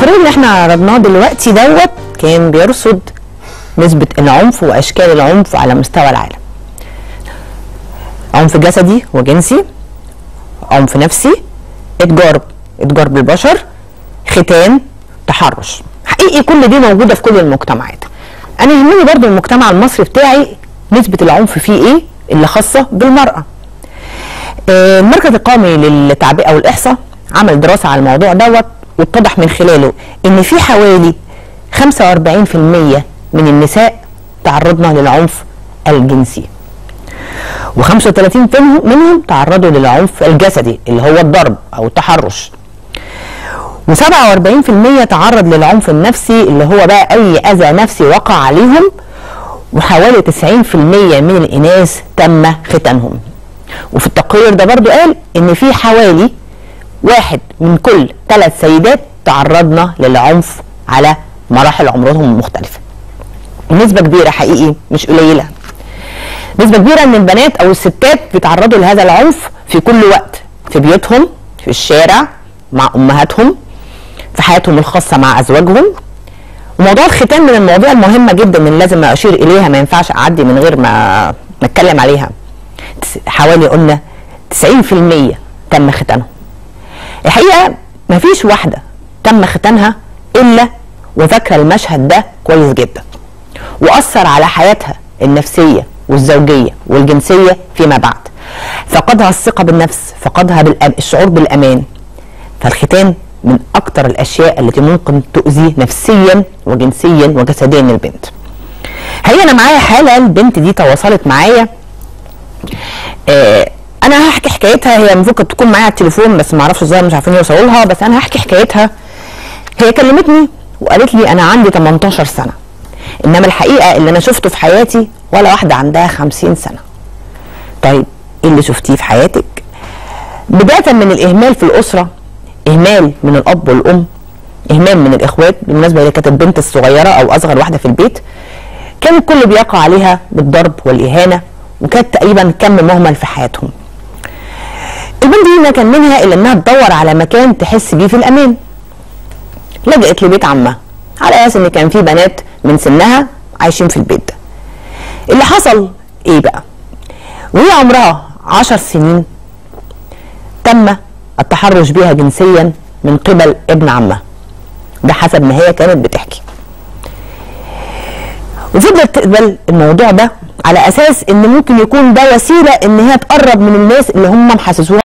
التقرير اللي احنا عرضناه دلوقتي دوت كان بيرصد نسبة العنف وأشكال العنف على مستوى العالم عنف جسدي وجنسي عنف نفسي اتجار اتجار بالبشر ختان تحرش حقيقي كل دي موجودة في كل المجتمعات أنا يهمني برضو المجتمع المصري بتاعي نسبة العنف فيه إيه اللي خاصة بالمرأة آه، المركز القومي للتعبئة والإحصاء عمل دراسة على الموضوع دوت واتضح من خلاله إن في حوالي 45% من النساء تعرضنا للعنف الجنسي و35 منهم تعرضوا للعنف الجسدي اللي هو الضرب او التحرش و47% تعرض للعنف النفسي اللي هو بقى اي اذى نفسي وقع عليهم وحوالي 90% من الاناث تم ختانهم وفي التقرير ده برضو قال ان في حوالي واحد من كل ثلاث سيدات تعرضنا للعنف على مراحل عمرهم المختلفه نسبه كبيره حقيقي مش قليله نسبه كبيره من البنات او الستات بيتعرضوا لهذا العنف في كل وقت في بيوتهم في الشارع مع امهاتهم في حياتهم الخاصه مع ازواجهم وموضوع الختان من المواضيع المهمه جدا اللي لازم اشير اليها ما ينفعش اعدي من غير ما ما اتكلم عليها حوالي قلنا 90% تم ختانهم الحقيقه ما فيش واحده تم ختانها الا وفاكره المشهد ده كويس جدا واثر على حياتها النفسيه والزوجيه والجنسيه فيما بعد فقدها الثقه بالنفس فقدها بالأم... الشعور بالامان فالختان من اكتر الاشياء التي ممكن تؤذي نفسيا وجنسيا وجسديا البنت هي انا معايا حاله البنت دي تواصلت معايا آه انا هحكي حكايتها هي المفروض كانت تكون معايا على التليفون بس ما اعرفش ازاي مش عارفين يوصلوا لها بس انا هحكي حكايتها هي كلمتني وقالت لي انا عندي 18 سنه انما الحقيقه اللي انا شفته في حياتي ولا واحده عندها 50 سنه طيب ايه اللي شفتيه في حياتك بدايه من الاهمال في الاسره اهمال من الاب والام اهمال من الاخوات بالمناسبه هي كانت البنت الصغيره او اصغر واحده في البيت كان الكل بيقع عليها بالضرب والاهانه وكانت تقريبا كم مهمل في حياتهم البنت دي ما كان منها الا انها تدور على مكان تحس بيه في الامان لجأت لبيت عمها على اساس ان كان في بنات من سنها عايشين في البيت ده اللي حصل ايه بقى وهي عمرها عشر سنين تم التحرش بها جنسيا من قبل ابن عمها ده حسب ما هي كانت بتحكي وفضلت تقبل الموضوع ده على اساس ان ممكن يكون ده وسيله ان هي تقرب من الناس اللي هم محسسوها